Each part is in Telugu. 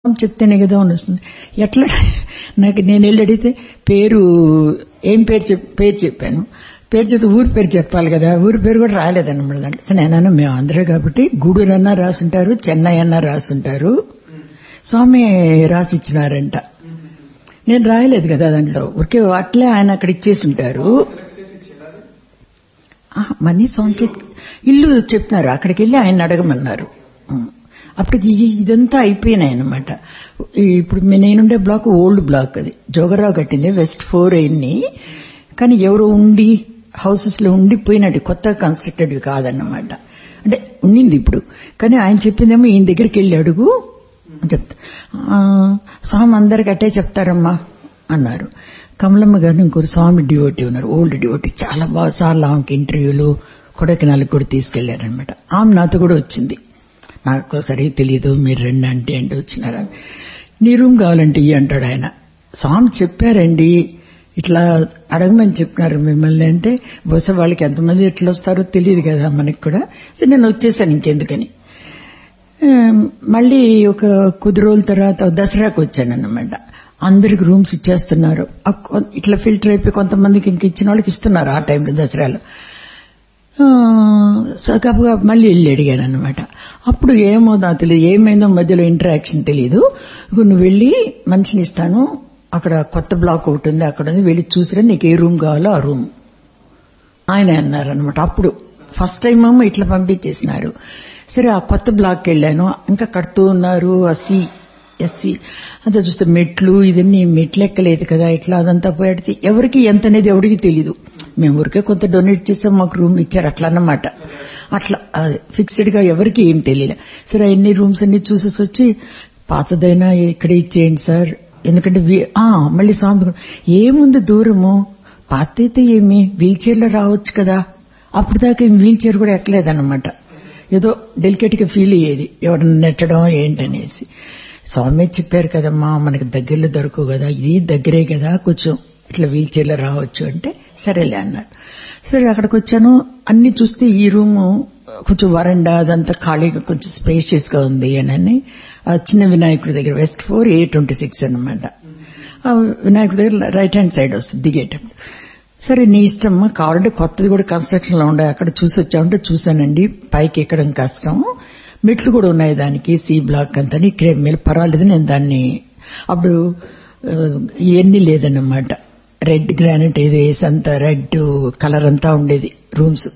చెప్తేనే కదా అని వస్తుంది ఎట్లా నాకు నేను వెళ్ళి అడిగితే పేరు ఏం పేరు చెప్ పేరు చెప్పాను పేరు చెప్తే ఊరి పేరు చెప్పాలి కదా ఊరి పేరు కూడా రాలేదన్నమాట దాంట్లో సరే నేను మేము ఆంధ్ర కాబట్టి గూడూరు అన్నా రాసుంటారు చెన్నై అన్నా రాసుంటారు స్వామి రాసి ఇచ్చినారంట నేను రాయలేదు కదా దాంట్లో ఊరికే అట్లే ఆయన అక్కడ ఇచ్చేసి ఉంటారు మనీ స్వామికి ఇల్లు చెప్పినారు అక్కడికి వెళ్ళి ఆయన అడగమన్నారు అప్పటికి ఇదంతా అయిపోయినాయి అనమాట ఇప్పుడు నేనుండే బ్లాక్ ఓల్డ్ బ్లాక్ అది జోగరావు కట్టింది వెస్ట్ ఫోర్ అయింది కానీ ఎవరు ఉండి హౌసెస్ లో ఉండిపోయినట్టు కొత్తగా కన్స్ట్రక్టెడ్ కాదన్నమాట అంటే ఉండింది ఇప్పుడు కానీ ఆయన చెప్పిందేమో ఈయన దగ్గరికి వెళ్ళి అడుగు చెప్తా స్వామి అందరికి అట్టే చెప్తారమ్మా అన్నారు కమలమ్మ గారిని ఇంకొక స్వామి డివోటీ ఉన్నారు ఓల్డ్ డివోటీ చాలా బాగా సార్లు ఆమెకి ఇంటర్వ్యూలు కొడైకెనాల్కి కూడా తీసుకెళ్లారనమాట ఆమె నాతో కూడా వచ్చింది నాకు సరిగ్గా తెలియదు మీరు రెండు అంటే అంటే వచ్చినారా నీ రూమ్ కావాలంటే ఇవి అంటాడు ఆయన స్వామి చెప్పారండి ఇట్లా అడగమని చెప్పినారు మిమ్మల్ని అంటే బహుశా వాళ్ళకి ఎంతమంది ఎట్లా వస్తారో తెలియదు కదా మనకి కూడా సరే నేను వచ్చేసాను ఇంకెందుకని మళ్ళీ ఒక కొద్ది రోజుల తర్వాత దసరాకు వచ్చానన్నమాట అందరికి రూమ్స్ ఇచ్చేస్తున్నారు ఇట్లా ఫిల్టర్ అయిపోయి కొంతమందికి ఇంక ఇచ్చిన వాళ్ళకి ఇస్తున్నారు ఆ టైంలో దసరాలో సగపుగా మళ్ళీ వెళ్ళి అడిగాను అనమాట అప్పుడు ఏమో నాకు తెలియదు ఏమైందో మధ్యలో ఇంటరాక్షన్ తెలియదు నువ్వు వెళ్ళి మనిషిని ఇస్తాను అక్కడ కొత్త బ్లాక్ ఒకటి ఉంది అక్కడ ఉంది వెళ్ళి చూసిరా నీకు ఏ రూమ్ కావాలో ఆ రూమ్ ఆయన అన్నారనమాట అప్పుడు ఫస్ట్ టైం ఏమో ఇట్లా పంపించేసినారు సరే ఆ కొత్త బ్లాక్కి వెళ్ళాను ఇంకా కడుతూ ఉన్నారు ఆ సి ఎస్సీ అంతా చూస్తే మెట్లు ఇవన్నీ మెట్లు ఎక్కలేదు కదా ఇట్లా అదంతా పోయాడితే ఎవరికి ఎంత అనేది ఎవరికి తెలీదు మేము ఊరికే కొంత డొనేట్ చేసాం మాకు రూమ్ ఇచ్చారు అట్లా అన్నమాట అట్లా ఫిక్స్డ్ గా ఎవరికి ఏం తెలియలే సరే ఎన్ని రూమ్స్ అన్ని చూసేసి వచ్చి పాతదైనా ఇక్కడ ఇచ్చేయండి సార్ ఎందుకంటే మళ్ళీ స్వామి ఏముంది దూరము పాత అయితే ఏమి వీల్ చైర్లో రావచ్చు కదా అప్పుడు దాకా వీల్ చైర్ కూడా ఎక్కలేదన్నమాట ఏదో డెలికేట్ గా ఫీల్ అయ్యేది ఎవరిని నెట్టడం ఏంటనేసి స్వామి చెప్పారు కదమ్మా మనకి దగ్గరలో దొరకవు కదా ఇది దగ్గరే కదా కొంచెం ఇట్లా వీల్ చైర్లో రావచ్చు అంటే సరేలే అన్నారు సరే అక్కడికి వచ్చాను అన్ని చూస్తే ఈ రూము కొంచెం వరండా అదంతా ఖాళీగా కొంచెం స్పేషియస్ గా ఉంది అని ఆ చిన్న వినాయకుడి దగ్గర west four A twenty six అనమాట ఆ వినాయకుడి దగ్గర రైట్ హ్యాండ్ సైడ్ వస్తుంది దిగేటప్పుడు సరే నీ ఇష్టమ్మా కావాలంటే కొత్తది కూడా కన్స్ట్రక్షన్ లో ఉండే అక్కడ చూసి వచ్చామంటే చూశానండి పైకి ఎక్కడం కష్టం మెట్లు కూడా ఉన్నాయి దానికి సి బ్లాక్ అంతా ఇక్కడే మీరు పర్వాలేదు నేను దాన్ని అప్పుడు ఇవన్నీ లేదన్నమాట రెడ్ గ్రానైట్ ఏదో వేసి అంత రెడ్ కలర్ అంతా ఉండేది రూమ్స్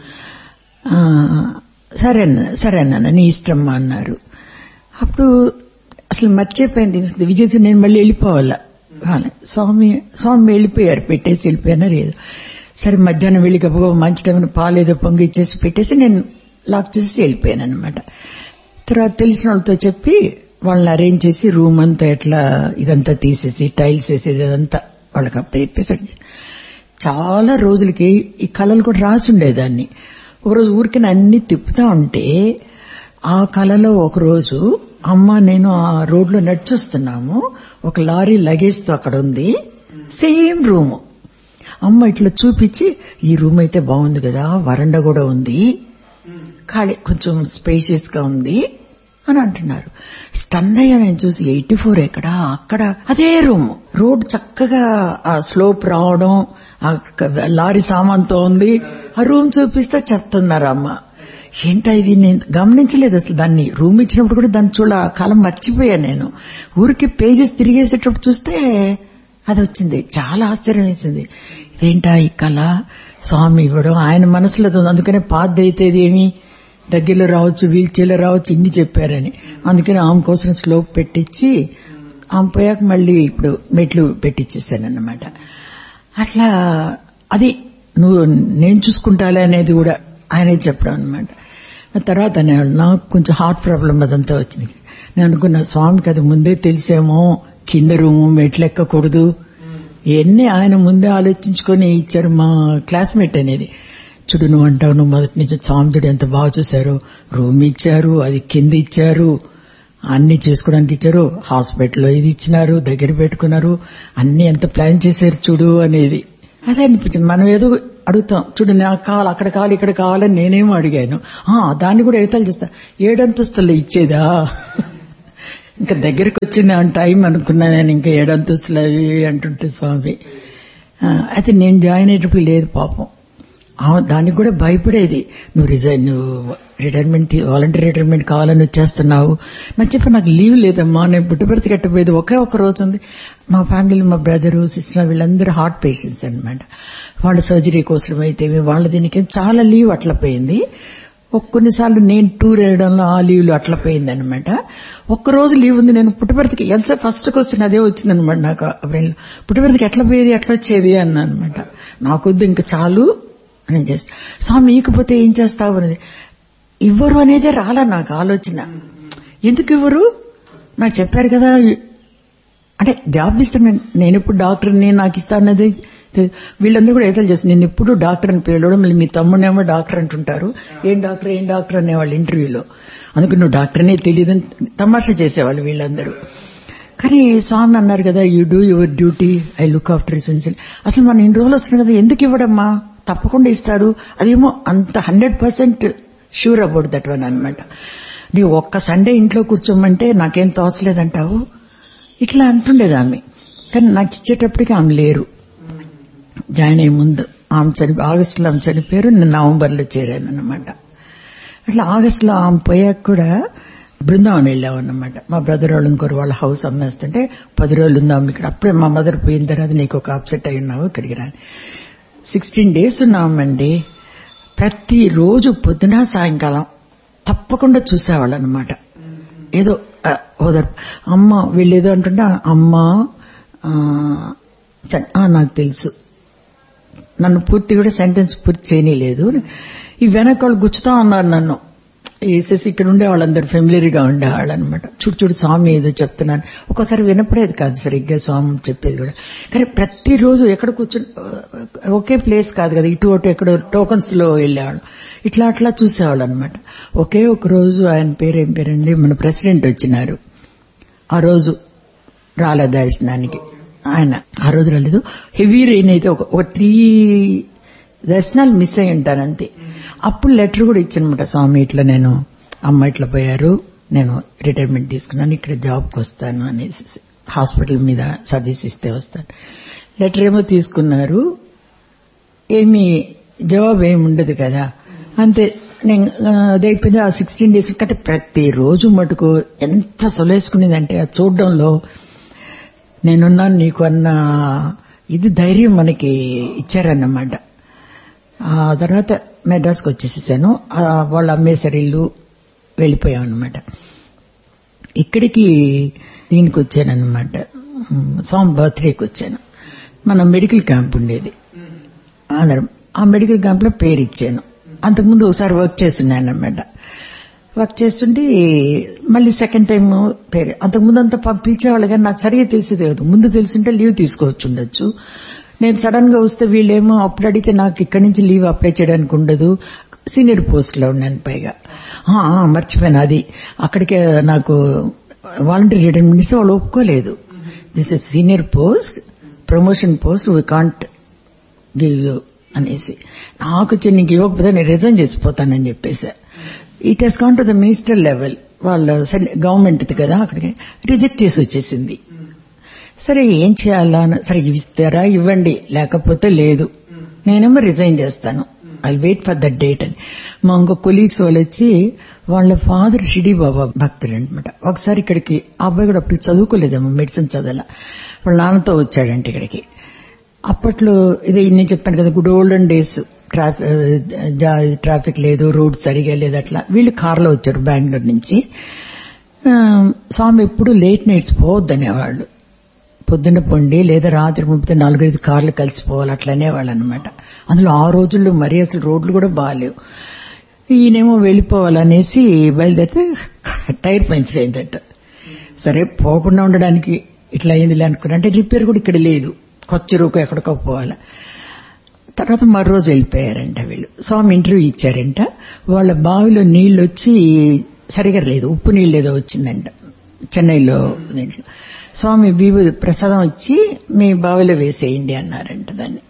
సరే అన్న సరే అన్న నీ ఇష్టమ్మా అన్నారు అప్పుడు అసలు మర్చిపోయింది విజయ్ నేను మళ్ళీ వెళ్ళిపోవాలా స్వామి స్వామి వెళ్ళిపోయారు పెట్టేసి వెళ్ళిపోయినారు ఏదో సరే మధ్యాహ్నం వెళ్ళి గబగబా మంచి టైం పాలు ఏదో పొంగి ఇచ్చేసి పెట్టేసి నేను లాక్ చేసి వెళ్ళిపోయాను అనమాట తర్వాత తెలిసిన వాళ్ళతో చెప్పి వాళ్ళని అరేంజ్ చేసి రూమ్ అంతా ఎట్లా ఇదంతా తీసేసి టైల్స్ వేసేది అదంతా వాళ్ళకి అప్పుడు చెప్పేసాడు చాలా రోజులకి ఈ కళలు కూడా రాసి ఉండేదాన్ని ఒకరోజు ఊరికి అన్ని తిప్పుతా ఉంటే ఆ కళలో ఒకరోజు అమ్మ నేను ఆ రోడ్లో నడిచొస్తున్నాము ఒక లారీ లగేజ్ తో అక్కడ ఉంది సేమ్ రూము అమ్మ ఇట్లా చూపించి ఈ రూమ్ అయితే బాగుంది కదా వరండా కూడా ఉంది ఖాళీ కొంచెం స్పేషియస్ గా ఉంది అని అంటున్నారు స్టన్ అయ్యా నేను చూసి ఎయిటీ ఫోర్ ఎక్కడ అక్కడ అదే రూమ్ రోడ్ చక్కగా ఆ స్లోప్ రావడం లారీ సామాన్తో ఉంది ఆ రూమ్ చూపిస్తే చెప్తున్నారు అమ్మ ఏంటా ఇది నేను గమనించలేదు అసలు దాన్ని రూమ్ ఇచ్చినప్పుడు కూడా దాన్ని చూడ కాలం మర్చిపోయా నేను ఊరికి పేజెస్ తిరిగేసేటప్పుడు చూస్తే అది వచ్చింది చాలా ఆశ్చర్యం వేసింది ఇదేంటా ఈ కళ స్వామి ఇవ్వడం ఆయన మనసులో అందుకనే పాత అయితే ఏమి దగ్గరలో రావచ్చు వీల్ చైర్లో రావచ్చు ఇన్ని చెప్పారని అందుకని ఆమె కోసం స్లోప్ పెట్టించి ఆమె పోయాక మళ్ళీ ఇప్పుడు మెట్లు పెట్టించేసాను అన్నమాట అట్లా అది నువ్వు నేను చూసుకుంటాలే అనేది కూడా ఆయనే చెప్పడం అనమాట తర్వాత నాకు కొంచెం హార్ట్ ప్రాబ్లం అదంతా వచ్చింది నేను అనుకున్నా స్వామికి అది ముందే తెలిసేమో కింద రూము మెట్లు ఎక్కకూడదు ఇవన్నీ ఆయన ముందే ఆలోచించుకొని ఇచ్చారు మా క్లాస్మేట్ అనేది చూడు నువ్వు అంటావు నువ్వు మొదటి నుంచి స్వామిజుడు ఎంత బాగా చూశారు రూమ్ ఇచ్చారు అది కింద ఇచ్చారు అన్ని చేసుకోవడానికి ఇచ్చారు హాస్పిటల్లో ఇది ఇచ్చినారు దగ్గర పెట్టుకున్నారు అన్ని ఎంత ప్లాన్ చేశారు చూడు అనేది అదే అనిపించింది మనం ఏదో అడుగుతాం చూడు నాకు కావాలి అక్కడ కావాలి ఇక్కడ కావాలని నేనేమో అడిగాను దాన్ని కూడా ఎగతాలు చేస్తా ఏడంతస్తుల్లో ఇచ్చేదా ఇంకా దగ్గరికి వచ్చిన టైం అనుకున్నా నేను ఇంకా ఏడంతస్తులు అవి అంటుంటే స్వామి ఆ, అయితే నేను జాయిన్ అయ్యేటప్పుడు లేదు పాపం ఆ, దానికి కూడా భయపడేది నువ్వు రిజైన్ నువ్వు రిటైర్మెంట్ వాలంటీర్ రిటైర్మెంట్ కావాలని వచ్చేస్తున్నావు మరి చెప్పి నాకు లీవ్ లేదమ్మా నేను పుట్టుబడితే కట్టపోయేది ఒకే ఒక రోజు ఉంది మా ఫ్యామిలీలో మా బ్రదరు సిస్టర్ వీళ్ళందరూ హార్ట్ పేషెంట్స్ అన్నమాట వాళ్ళ సర్జరీ కోసం అయితే వాళ్ళ దీనికి చాలా లీవ్ అట్లా పోయింది ఒక కొన్నిసార్లు నేను టూర్ వేయడంలో ఆ లీవ్లు అట్లా పోయింది అనమాట ఒక్కరోజు లీవ్ ఉంది నేను పుట్టుబడికి ఎంత ఫస్ట్ క్వశ్చన్ అదే వచ్చింది అనమాట నాకు అప్పుడు పుట్టుబడికి ఎట్లా పోయేది ఎట్లా వచ్చేది అన్నా అనమాట నాకొద్దు ఇంకా చాలు అని చేస్తా స్వామి ఈకపోతే ఏం చేస్తావు అనేది ఇవ్వరు అనేదే రాలా నాకు ఆలోచన ఎందుకు ఇవ్వరు నాకు చెప్పారు కదా అంటే జాబ్ ఇస్తాను నేను ఎప్పుడు డాక్టర్ని నాకు ఇస్తా అన్నది తె- వీళ్ళందరూ కూడా ఏదో చేస్తారు నేను ఎప్పుడు డాక్టర్ అని పిలవడం మళ్ళీ మీ తమ్ముడేమో డాక్టర్ అంటుంటారు ఏం డాక్టర్ ఏం డాక్టర్ అనేవాళ్ళు ఇంటర్వ్యూలో అందుకు నువ్వు డాక్టర్నే తెలియదని తమాషా చేసేవాళ్ళు వీళ్ళందరూ కానీ స్వామి అన్నారు కదా you do your duty I look after essential అసలు మన ఇన్ని రోజులు వస్తున్నాయి కదా ఎందుకు ఇవ్వడమ్మా తప్పకుండా ఇస్తారు అదేమో అంత hundred percent sure about that one అనమాట నీవు ఒక్క సండే ఇంట్లో కూర్చోమంటే నాకేం తోచలేదంటావు ఇట్లా అంటుండేది ఆమె కానీ నాకు ఇచ్చేటప్పటికి ఆమె లేరు జాయిన్ అయ్యే ముందు ఆమె చని ఆగస్టులో ఆమె చనిపోయారు నేను నవంబర్లో చేరాను అనమాట అట్లా ఆగస్టులో ఆమె పోయాక కూడా బృందావనం వెళ్ళామన్నమాట మా బ్రదర్ వాళ్ళు ఇంకోరు వాళ్ళ హౌస్ అమ్మేస్తుంటే పది రోజులు ఉందాం ఇక్కడ అప్పుడే మా మదర్ పోయిన తర్వాత నీకు ఒక అప్సెట్ అయి ఉన్నావు ఇక్కడికి రా సిక్స్టీన్ డేస్ ఉన్నామండి ప్రతిరోజు పొద్దున సాయంకాలం తప్పకుండా చూసేవాళ్ళు అనమాట ఏదో ఆ, ఓదర్ అమ్మ వీళ్ళు ఏదో అంటుంటే అమ్మ ఆ, చ- ఆ, నాకు తెలుసు నన్ను పూర్తి కూడా సెంటెన్స్ పూర్తి చేయనీలేదు ఈ వెనక వాళ్ళు గుచ్చుతా ఉన్నారు నన్ను వేసేసి ఇక్కడ ఉండే వాళ్ళందరూ ఫెమిలియర్గా ఉండేవాళ్ళు అనమాట చూడు చూడు స్వామి ఏదో చెప్తున్నాను ఒక్కోసారి వినపడేది కాదు సరిగ్గా స్వామి చెప్పేది కూడా కానీ ప్రతిరోజు ఎక్కడ కూర్చుని ఒకే ప్లేస్ కాదు కదా ఇటు అటు ఎక్కడో టోకన్స్ లో వెళ్ళేవాళ్ళు ఇట్లా అట్లా చూసేవాళ్ళు అనమాట ఒకే ఒక రోజు ఆయన పేరు ఏం పేరండి మన ప్రెసిడెంట్ వచ్చినారు ఆ రోజు రాలే దర్శనానికి ఆయన ఆ రోజు రాలేదు హెవీ రెయిన్ అయితే ఒక ఒక త్రీ దర్శనాలు మిస్ అయి ఉంటాను అంతే అప్పుడు లెటర్ కూడా ఇచ్చానమాట స్వామి ఇట్లా నేను అమ్మ ఇట్లా పోయారు నేను రిటైర్మెంట్ తీసుకున్నాను ఇక్కడ జాబ్కి వస్తాను అనేసి హాస్పిటల్ మీద సర్వీస్ ఇస్తే వస్తాను లెటర్ ఏమో తీసుకున్నారు ఏమి జవాబు ఏమి ఉండదు కదా అంతే నేను ఆ, అది అయిపోయింది ఆ సిక్స్టీన్ డేస్ కదా ప్రతిరోజు మటుకు ఎంత సొలేసుకునేదంటే ఆ చూడడంలో నేనున్నాను నీకు అన్న ఇది ధైర్యం మనకి ఇచ్చారన్నమాట ఆ తర్వాత మెడ్రాస్కి వచ్చేసేసాను ఆ, వాళ్ళు అమ్మేశారు ఇల్లు వెళ్ళిపోయాం అనమాట ఇక్కడికి దీనికి వచ్చానన్నమాట ఉమ్, స్వామి బర్త్డేకి వచ్చాను మన మెడికల్ క్యాంప్ ఉండేది అందరం ఆ మెడికల్ క్యాంప్ లో పేరు ఇచ్చాను అంతకుముందు ఒకసారి వర్క్ చేస్తున్నాను అనమాట వర్క్ చేస్తుంటే మళ్ళీ సెకండ్ టైం పేరు అంతకుముందు అంతా పంపించేవాళ్ళు కానీ నాకు సరిగా తెలిసేది కాదు ముందు తెలుసుంటే లీవ్ తీసుకోవచ్చు ఉండొచ్చు నేను సడన్ గా వస్తే వీళ్ళేమో అప్పుడు అడిగితే నాకు ఇక్కడి నుంచి లీవ్ అప్లై చేయడానికి ఉండదు సీనియర్ పోస్ట్ లో ఉన్నాను పైగా ఆ, ఆ, మర్చిపోయాను అది అక్కడికే నాకు వాలంటీర్ రిటైర్మెంట్ ఇస్తే వాళ్ళు ఒప్పుకోలేదు this is senior post promotion post we can't give you అనేసి నాకు వచ్చి నీకు ఇవ్వకపోతే నేను రిజైన్ చేసిపోతానని చెప్పేసి it has gone to the minister level వాళ్ళ గవర్నమెంట్ కదా అక్కడికి రిజెక్ట్ చేసి వచ్చేసింది సరే ఏం చేయాలా అని, సరే ఇస్తారా ఇవ్వండి లేకపోతే లేదు నేనేమో రిజైన్ చేస్తాను I wait for that date అని మా ఇంకో కొలీగ్స్ వాళ్ళు వచ్చి వాళ్ళ ఫాదర్ షిడి బాబా భక్తుడు అనమాట ఒకసారి ఇక్కడికి ఆ అబ్బాయి కూడా అప్పుడు చదువుకోలేదేమో మెడిసిన్ చదవాల వాళ్ళ నాన్నతో వచ్చాడంటే ఇక్కడికి అప్పట్లో ఇది నేను చెప్పాను కదా గుడ్ ఓల్డెన్ డేస్ ట్రాఫిక్ లేదు రోడ్స్ సరిగా లేదు అట్లా వీళ్ళు కార్లో వచ్చారు బెంగళూరు నుంచి ఆ, స్వామి ఎప్పుడు లేట్ నైట్స్ పోవద్దనేవాళ్ళు పొద్దున్న పొండి లేదా రాత్రి పంపితే నాలుగైదు కార్లు కలిసిపోవాలి అట్లా అనేవాళ్ళు అనమాట అందులో ఆ రోజుల్లో మరీ అసలు రోడ్లు కూడా బాగాలేవు ఈయనేమో వెళ్ళిపోవాలనేసి బయలుదేరితే టైర్ పంచర్ అయిందట సరే పోకుండా ఉండడానికి ఇట్లా అయిందిలే అనుకున్నా అంటే రిపేర్ కూడా ఇక్కడ లేదు కొత్త రూపు ఎక్కడికో పోవాలి తర్వాత మరో రోజు వెళ్ళిపోయారంట వీళ్ళు స్వామి ఇంటర్వ్యూ ఇచ్చారంట వాళ్ళ బావిలో నీళ్లు వచ్చి సరిగా లేదు ఉప్పు నీళ్ళు ఏదో వచ్చిందంట చెన్నైలో దీంట్లో. స్వామి విభూది ప్రసాదం ఇచ్చి మీ బావిలో వేసేయండి అన్నారంట దాన్ని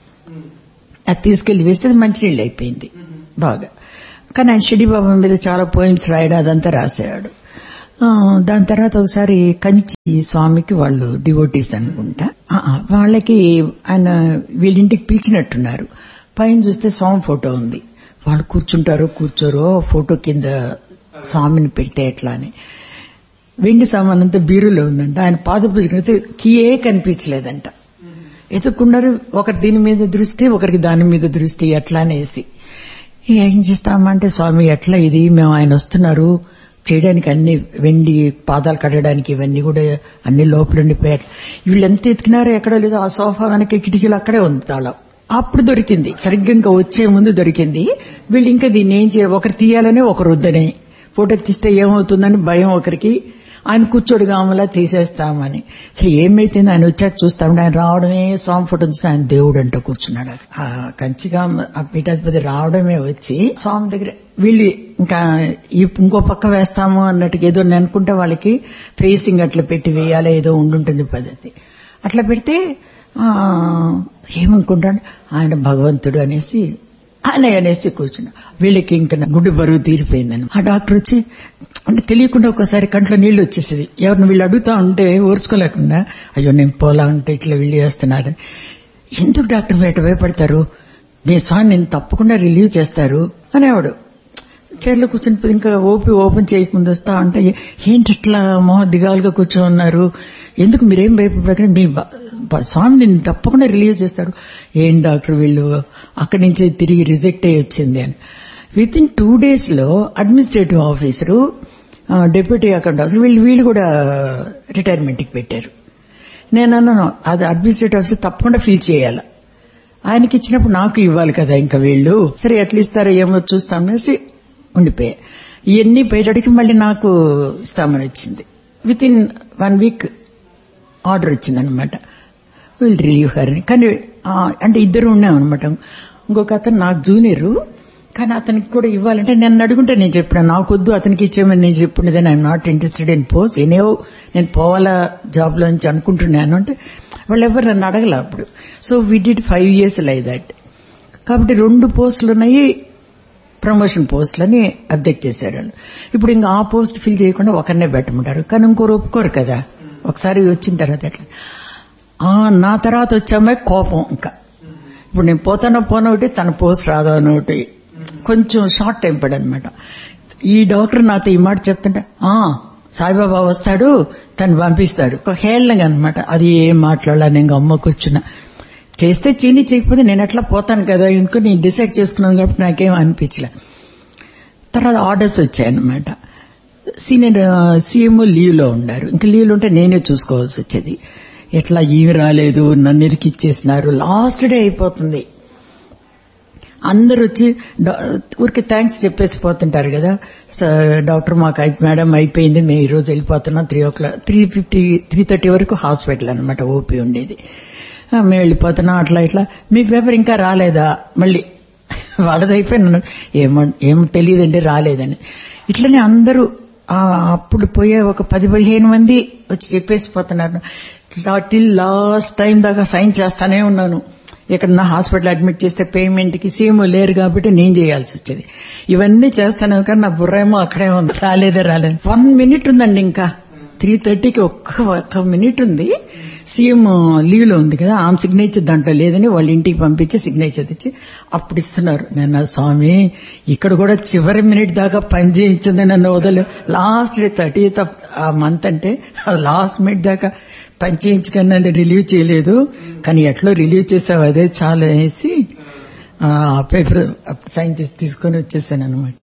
అది తీసుకెళ్లి వేస్తే అది మంచినీళ్ళు అయిపోయింది బాగా కానీ ఆయన షిడి బాబా మీద చాలా పోయిమ్స్ రాయడం అదంతా రాసేవాడు ఆ, దాని తర్వాత ఒకసారి కంచి స్వామికి వాళ్ళు డివోటీస్ అనుకుంటా ఆ, ఆ, వాళ్ళకి ఆయన వీళ్ళింటికి పిలిచినట్టున్నారు పైన చూస్తే స్వామి ఫోటో ఉంది వాళ్ళు కూర్చుంటారో కూర్చోరో ఫోటో కింద స్వామిని పెడితే ఎట్లా అని వెండి సామాన్ అంతా బీరులో ఉందంట ఆయన పాద పూజ కీయే కనిపించలేదంట ఎదుర్కొన్నారు ఒకరి దీని మీద దృష్టి ఒకరికి దాని మీద దృష్టి ఎట్లా అనేసి ఏం చేస్తామంటే స్వామి ఎట్లా ఇది మేము ఆయన వస్తున్నారు చేయడానికి అన్ని వెండి పాదాలు కట్టడానికి ఇవన్నీ కూడా అన్ని లోపల ఉండిపోయారు వీళ్ళు ఎంత ఎతికినారో ఎక్కడో లేదో ఆ సోఫా వెనక కిటికీలు అక్కడే ఉంది తాళం అప్పుడు దొరికింది సరిగ్గా ఇంకా వచ్చే ముందు దొరికింది వీళ్ళు ఇంకా దీన్ని ఏం చేయాలి ఒకరు తీయాలని ఒకరు వద్దని ఫోటో తీస్తే ఏమవుతుందని భయం ఒకరికి ఆయన కూర్చోడు కామలా తీసేస్తామని అసలు ఏమైతుంది ఆయన వచ్చాక చూస్తామంటే ఆయన రావడమే స్వామి ఫోటో చూస్తే ఆయన దేవుడు అంట కూర్చున్నాడు ఆ కంచిగా ఆ పీఠాధిపతి రావడమే వచ్చి స్వామి దగ్గర వీళ్ళు ఇంకా ఈ ఇంకో పక్క వేస్తాము అన్నట్టుగా ఏదో నేను అనుకుంటే వాళ్ళకి ఫేసింగ్ అట్లా పెట్టి వేయాలి ఏదో ఉండుంటుంది పద్ధతి అట్లా పెడితే ఆ, ఏమనుకుంటాడు ఆయన భగవంతుడు అనేసి ఆయన అనేసి కూర్చున్నా వీళ్ళకి ఇంకా నా గుండె బరువు తీరిపోయిందని ఆ డాక్టర్ వచ్చి అంటే తెలియకుండా ఒకసారి కంట్లో నీళ్లు వచ్చేసేది ఎవరిని వీళ్ళు అడుగుతా ఉంటే ఓర్చుకోలేకుండా అయ్యో నేను పోలా ఉంటే ఇట్లా వీళ్ళు చేస్తున్నారు ఎందుకు డాక్టర్ వేట భయపడతారు మీ స్వామి నేను తప్పకుండా రిలీవ్ చేస్తారు అనేవాడు చైర్లో కూర్చొని పోయి ఇంకా ఓపి ఓపెన్ చేయకుండా వస్తా అంటే ఏంటి ఇట్లా మొహ దిగాలుగా కూర్చొని ఉన్నారు ఎందుకు మీరేం భయపడకండి మీ బ- బ- స్వామి నేను తప్పకుండా రిలీవ్ చేస్తారు ఏం డాక్టర్ వీళ్ళు అక్కడి నుంచి తిరిగి రిజెక్ట్ అయ్యి వచ్చింది అని విత్ ఇన్ టూ డేస్ లో administrative officer deputy account officer వీళ్ళు వీళ్ళు కూడా రిటైర్మెంట్ కి పెట్టారు నేను అన్నాను అది అడ్మినిస్ట్రేటివ్ ఆఫీసర్ తప్పకుండా ఫిల్ చేయాలి ఆయనకి ఇచ్చినప్పుడు నాకు ఇవ్వాలి కదా ఇంకా వీళ్ళు సరే ఎట్లా ఇస్తారో ఏమో చూస్తామనేసి ఉండిపోయా ఇవన్నీ పోయేటడికి మళ్ళీ నాకు ఇస్తామని వచ్చింది within one week order వచ్చిందనమాట వీళ్ళు రిలీవ్ హర్ అని కానీ ఆ, అంటే ఇద్దరు ఉన్నామన్నమాట ఇంకొక అతను నాకు జూనియర్ కానీ అతనికి కూడా ఇవ్వాలంటే నన్ను అడుగుంటే నేను చెప్పిన నాకొద్దు అతనికి ఇచ్చేమని నేను చెప్పుండేదని I'm not interested in post ఎనేవో నేను పోవాలా జాబ్ లోంచి అనుకుంటున్నాను అంటే వాళ్ళు ఎవరు నన్ను అడగల అప్పుడు so we did five years like that కాబట్టి రెండు పోస్టులు ఉన్నాయి ప్రమోషన్ పోస్టులని అబ్జెక్ట్ చేశారు వాళ్ళు ఇప్పుడు ఇంకా ఆ పోస్ట్ ఫిల్ చేయకుండా ఒకరినే పెట్టమంటారు కానీ ఇంకోరు ఒప్పుకోరు కదా ఒకసారి వచ్చిన తర్వాత ఎట్లా ఆ, నా తర్వాత వచ్చామే కోపం ఇంకా ఇప్పుడు నేను పోతానో పోనో ఒకటి తన పోస్ట్ రాదో అని ఒకటి కొంచెం షార్ట్ టెంపర్డ్ అనమాట ఈ డాక్టర్ నాతో ఈ మాట చెప్తుంటే ఆ సాయిబాబా వస్తాడు తను పంపిస్తాడు ఒక హేళనగా అనమాట అది ఏం మాట్లాడాల నేను అమ్మ కూర్చున్నా చేస్తే చీని చేయకపోతే నేను ఎట్లా పోతాను కదా ఇంకో నేను డిసైడ్ చేసుకున్నాను కాబట్టి నాకేం అనిపించలే తర్వాత ఆర్డర్స్ వచ్చాయన్నమాట సీనియర్ సీఎం లీవ్లో ఉన్నారు ఇంకా లీవ్లో ఉంటే నేనే చూసుకోవాల్సి వచ్చేది ఎట్లా ఈవి రాలేదు నన్ను ఇరికిచ్చేసినారు లాస్ట్ డే అయిపోతుంది అందరు వచ్చి డా- ఊరికి థ్యాంక్స్ చెప్పేసి పోతుంటారు కదా సో డాక్టర్ మాకు అయి- మేడం అయిపోయింది మేము ఈ రోజు వెళ్ళిపోతున్నాం three o'clock three fifty three thirty వరకు హాస్పిటల్ అనమాట ఓపీ ఉండేది ఆ, మేము వెళ్ళిపోతున్నాం అట్లా ఇట్లా మీ పేపర్ ఇంకా రాలేదా మళ్ళీ వాళ్ళది అయిపోయినాను ఏమో ఏమో తెలియదండి రాలేదని ఇట్లనే అందరూ ఆ, అప్పుడు పోయే ఒక పది పదిహేను మంది వచ్చి చెప్పేసి పోతున్నారు టిల్ లాస్ట్ టైం దాకా సైన్ చేస్తానే ఉన్నాను ఎక్కడన్నా హాస్పిటల్ అడ్మిట్ చేస్తే పేమెంట్ కి సీఎం లేరు కాబట్టి నేను చేయాల్సి వచ్చేది ఇవన్నీ చేస్తాను కానీ నా బుర్రేమో అక్కడే ఉంది రాలేదే రాలేదు వన్ మినిట్ ఉందండి ఇంకా త్రీ థర్టీకి ఒక్క ఒక్క మినిట్ ఉంది సీఎం లీవ్ లో ఉంది కదా ఆమె సిగ్నేచర్ దాంట్లో లేదని వాళ్ళ ఇంటికి పంపించి సిగ్నేచర్ తెచ్చి అప్పుడు ఇస్తున్నారు నేను స్వామి ఇక్కడ కూడా చివరి మినిట్ దాకా పని చేయించింది నన్ను వదలు లాస్ట్ డే థర్టీత్ ఆ మంత్ అంటే లాస్ట్ మినిట్ దాకా పని చేయించుకొని నన్ను రిలీవ్ చేయలేదు కానీ ఎట్లా రిలీవ్ చేసావు అదే చాలు అనేసి ఆ పేపర్ సైన్ చేసి తీసుకొని వచ్చేసాను అనమాట